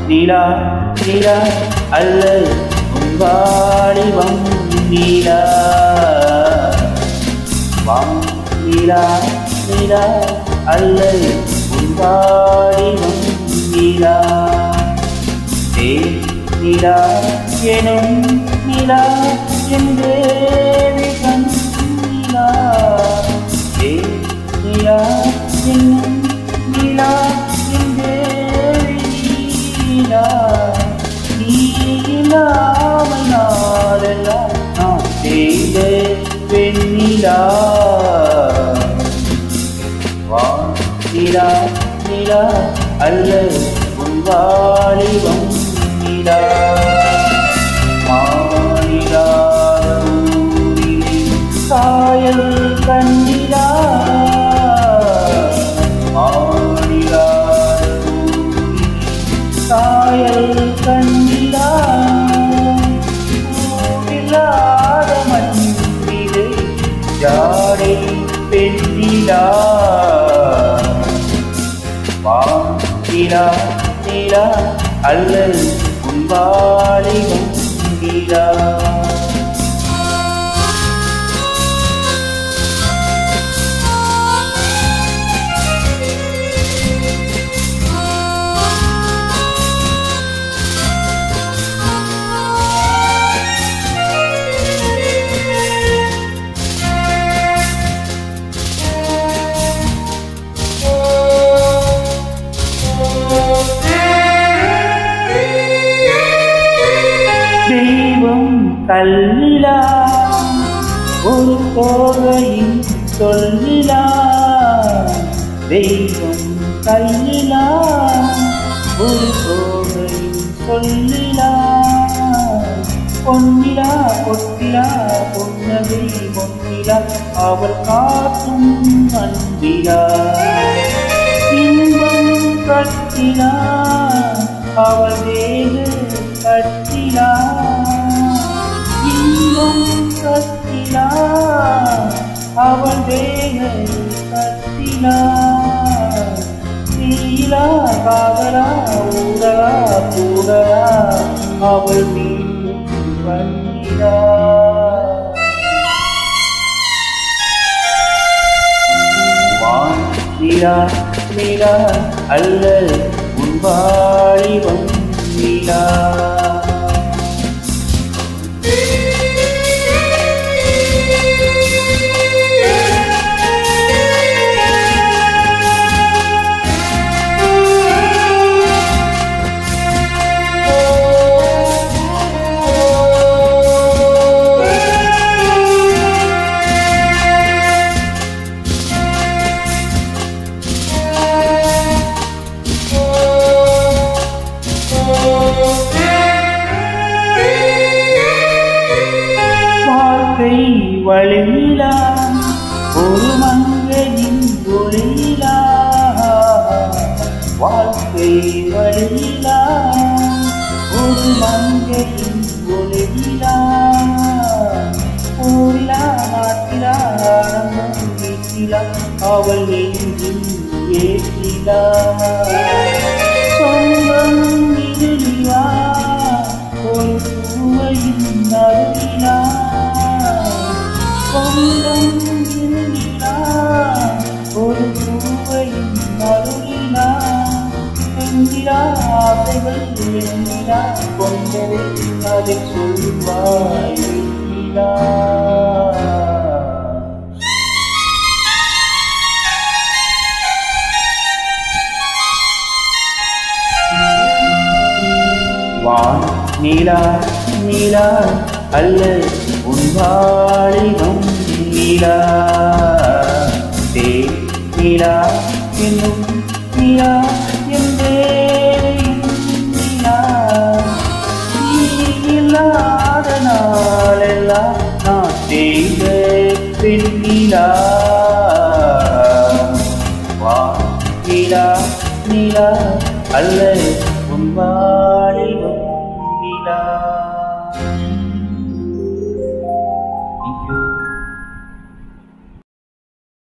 நிலா நிலா அல்ல உங்காளிவம் நிலா வாம் நிலா நிலா அல்ல உங்காளிவம் நிலா தே நிலா எனும் நிலா என்றே கண் நிலா தே நிலா என்னும் நிலா என்றே நீலா நீ இல்லாமல் நாளெல்லாம் நான் செய்த வெண்ணிலா வா நிலா நிலா அல்ல உங்காளிவம் நிலா மாநிலா ஊரிலே சாயல் கண்டிலா மாநிலா ஊரிலே சாயல் கண்டிலா ஊரில்லாத மண்ணிலே ஜாடை பெண்ணிலா வா நிலா நிலா அல்ல உன்பாலிவம் நிலா தெய்வம் கல்லிலா ஒரு கோவையின் சொல்லிலா தெய்வம் கல்லிலா ஒரு கோவையின் சொல்லிலா பொன்னிலா பொத்திலா பொன்னதை பொன்னிலா அவள் காட்டும் அன்பிலா இன்பம் கட்டிலா அவள் வேறு கட்டிலா இன்பம் கட்டிலா அவள் வேக கட்டிலா தீலா காதலா ஊடலா கூடலா அவள் மீண்டும் வந்திலா வான் நிலா நிலா அல்ல உன்பாழிவம் நிலா வாழ்க்கை வழியிலா ஒரு மங்கையின் ஒளியிலா வாழ்க்கை வழியிலா ஒரு மங்கையின் ஒளியிலா ஊரிலா நாட்டிலா ஆனந்தம் வீட்டிலா அவள் எங்கும் ஏற்றிலா சொந்தம் இருளிலா ஒரு பூவையின் அருளிலா சொந்தம் இருளிலா ஒரு பூவையின் அருளிலா என்கிறா ஆசைகள் எண்ணிலா கொண்டதை அதை சொல்வாய் வெண்ணிலா வான் நீலா நீலா அல்ல உன்பாளிவம் நீலா தே நீலா என்னும் நீலா என்றே நீலா நீ இல்லாத நாளெல்லாம் நான் செய்த பெண்ணிலா வா நீலா நீலா அல்ல உன்பாளிவம் நிலா